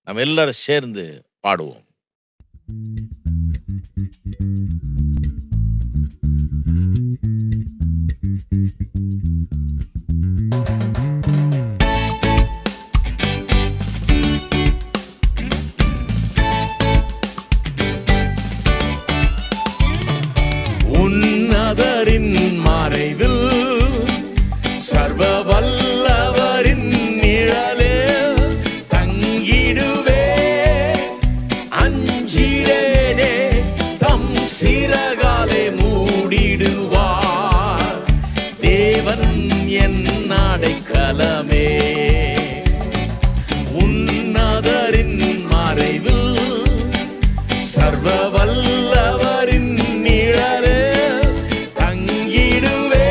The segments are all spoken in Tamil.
நம்ம எல்லாரும் சேர்ந்து பாடுவோம் உன்னதரின் மறைவில் சர்வ வல்லவரின் நிழலில் தங்கிடுவே அஞ்சிடேனே தம் சிறகாலே மூடிடுவார் தேவன் என் அடைக்கலமே உன்னதரின் மறைவில் சர்வ வல்லவரின் நிழலே தங்கிடுவே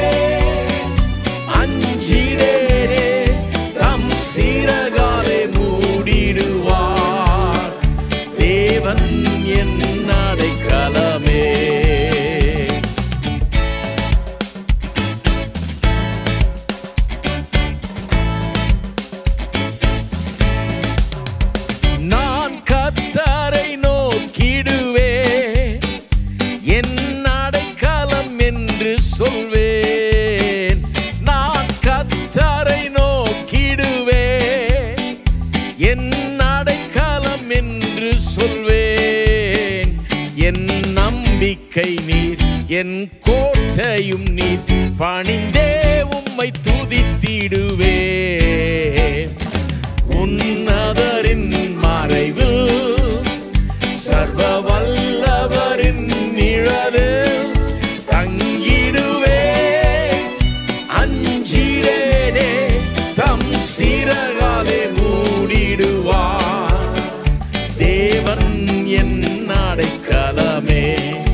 அஞ்சிடேனே தம் சிறகாலே மூடிடுவார் தேவன் என் அடைக்கலமே நான் கத்தரை நோக்கிடுவே என் அடைக்கலம் என்று சொல்வேன் நான் கத்தரை நோக்கிடுவே என் அடைக்கலம் என்று சொல்வேன் என் நம்பிக்கை நீர் என் கோட்டையும் நீர் பணிந்தே உம்மை துதித்திடுவேன் உன்னதரின் மறைவில் சர்வ வல்லவரின் நிழலில் தங்கிடுவே அஞ்சிடேனே தம் சிறகாலே மூடிடுவார் தேவன் என் அடைக்கலமே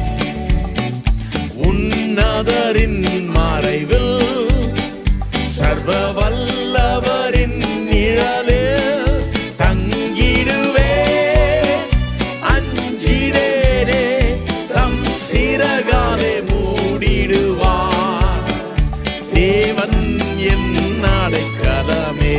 உன்னதரின் மறைவில் சர்வ வல்லவரின் நிழலில் தங்கிடுவே அஞ்சிடேனே தம் சிறகாலே மூடிடுவார் தேவன் என் அடைக்கலமே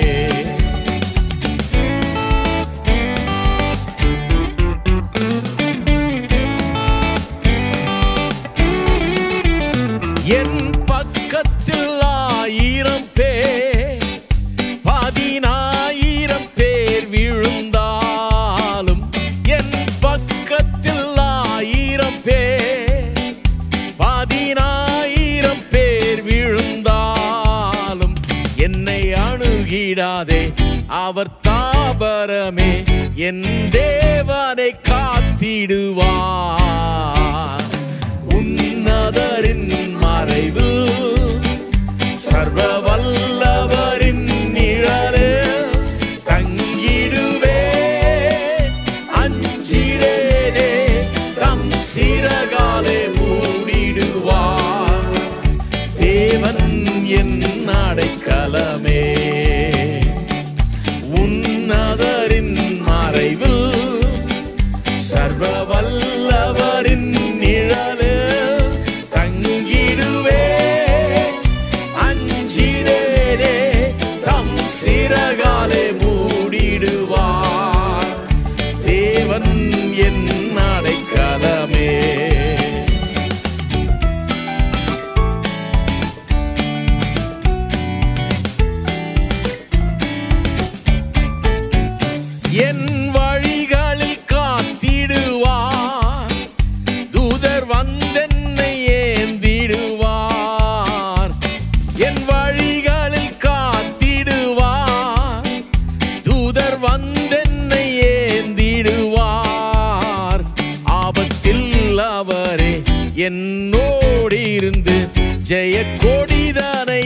என் பக்கத்தில் ஆயிரம் பேர் பதினாயிரம் பேர் விழுந்தாலும் என் பக்கத்தில் ஆயிரம் பேர் பதினாயிரம் பேர் விழுந்தாலும் என்னை அணுகிடாதே அவர் தாபரமே என் தேவனை காத்திடுவார் உன்னதரின் மறைவு சர்வ வல்லவரின் நிழலே தங்கிடுவே அஞ்சிடேனே தம் சிறகாலே மூடிடுவார் தேவன் என் அடைக்கலமே உன்னதரின் மறைவில் சர்வ வல்லவரின் நிழலே தங்கிடுவே அஞ்சிடேனே தம் சிறகாலே மூடிடுவார் தேவன் என் அடைக்கலமே என் வழிகளில் காத்திடுவார் தூதர் வந்தென்னை ஏந்திடுவார் என் வழிகளில் காத்திடுவார் தூதர் வந்தென்னை ஏந்திடுவார் ஆபத்தில் அவரே என்னோடு இருந்து ஜெய கொடிதனை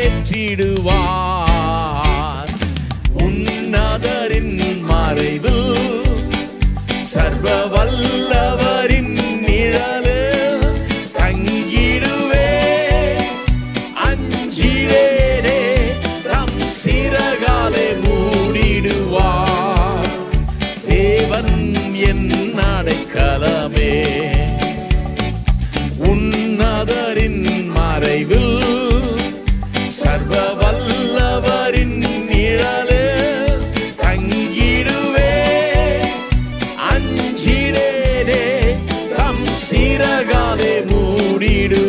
ஏற்றிடுவார் உன்னதரின் மறைவில் சர்வ வல்லவரின் நிழலே தங்கிடுவே அஞ்சிடேனே தம் சிறகாலே மூடிடுவார் தேவன் என் அடைக்கலமே உன்னதரின் மறைவில் சர்வ வல்லவர் சிறகாலே மூடிடுவார்